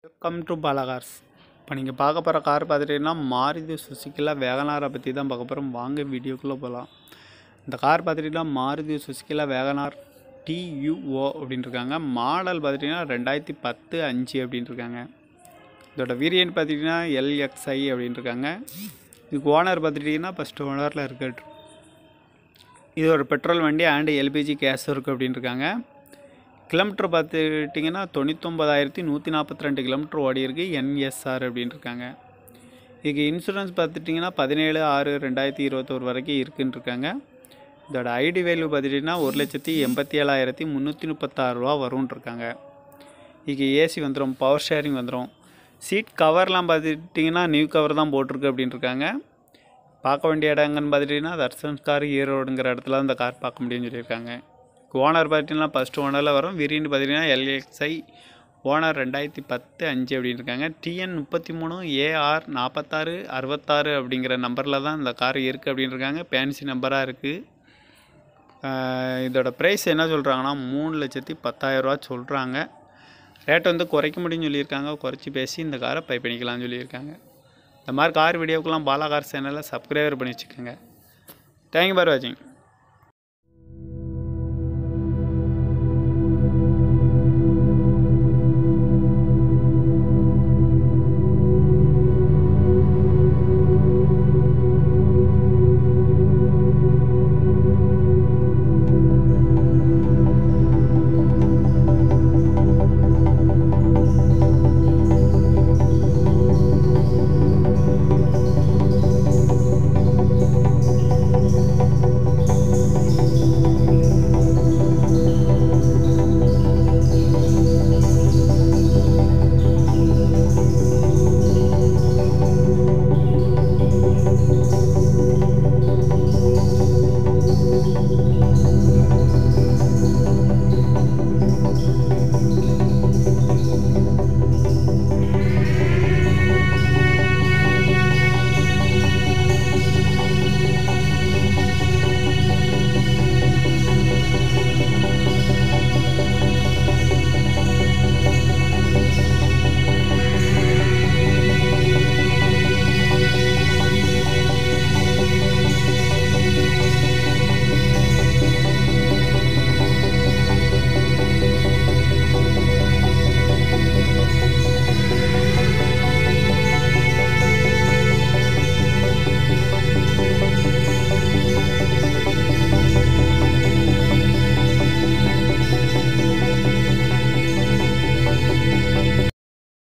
welcome to Bala Cars இப்போ நீங்கள் பார்க்க போகிற கார் பார்த்துட்டிங்கன்னா மாருதி சுசுக்கியில் வேகனாரை பற்றி தான் பார்க்க போகிறோம் வாங்க வீடியோக்குள்ளே போகலாம் இந்த கார் பார்த்துட்டிங்கன்னா மாருதி சுசுக்கியில் வேகனார் டியூஓ அப்படின்னு இருக்காங்க மாடல் பார்த்துட்டிங்கன்னா ரெண்டாயிரத்தி பத்து அஞ்சு அப்படின்னு இருக்காங்க இதோட வேரியன்ட் பார்த்துட்டிங்கன்னா எல்எக்ஸ்ஐ அப்படின்னு இருக்காங்க இதுக்கு ஓனர் பார்த்துட்டிங்கன்னா ஃபஸ்ட்டு ஓனரில் இருக்கட்டும் இது ஒரு பெட்ரோல் வண்டி அண்டு எல்பிஜி கேஸ் இருக்குது அப்படின்னு இருக்காங்க கிலோமீட்டர் பார்த்துட்டிங்கன்னா தொண்ணூத்தொம்பதாயிரத்தி நூற்றி நாற்பத்தி ரெண்டு கிலோமீட்டர் ஓடி இருக்கு என்எஸ்ஆர் அப்படின்னு இருக்காங்க இதுக்கு இன்சூரன்ஸ் பார்த்துட்டிங்கன்னா பதினேழு ஆறு ரெண்டாயிரத்தி இருபத்தோரு வரைக்கும் இருக்குன்னு இருக்காங்க இதோட ஐடி வேல்யூ பார்த்துட்டிங்கன்னா ஒரு லட்சத்தி எண்பத்தி ஏழாயிரத்தி முந்நூற்றி முப்பத்தாறு ரூபா வரும்னு இருக்காங்க இதுக்கு ஏசி வந்துடும் பவர் ஷேரிங் வந்துடும் சீட் கவர்லாம் பார்த்துட்டிங்கன்னா நியூ கவர் தான் போட்டிருக்கு அப்படின்னு இருக்காங்க பார்க்க வேண்டிய இடங்கன்னு பார்த்துட்டிங்கன்னா தர்சன் கார் ஈரோடுங்கிற இடத்துல இந்த கார் பார்க்க முடியும்னு சொல்லியிருக்காங்க ஓனர் பார்த்திங்கன்னா ஃபஸ்ட்டு ஓனரில் வரும் விரின்னு பார்த்தீங்கன்னா எல்எக்ஸ்ஐ ஓனர் ரெண்டாயிரத்தி பத்து அஞ்சு அப்படின்னு இருக்காங்க டிஎன் முப்பத்தி மூணு ஏஆர் நாற்பத்தாறு அறுபத்தாறு அப்படிங்கிற நம்பரில் தான் இந்த கார் இருக்குது அப்படின்னு இருக்காங்க பேன்சி நம்பராக இருக்குது இதோட ப்ரைஸ் என்ன சொல்கிறாங்கன்னா மூணு லட்சத்தி பத்தாயிரரூவா சொல்கிறாங்க ரேட் வந்து குறைக்க முடியும்னு சொல்லியிருக்காங்க குறைச்சி பேசி இந்த காரை பை பண்ணிக்கலாம்னு சொல்லியிருக்காங்க இந்த மாதிரி கார் வீடியோக்கெல்லாம் பாலா கார் சேனலில் சப்ஸ்கிரைபர் பண்ணி வச்சுக்கோங்க தேங்க்யூ பார் வாட்சிங்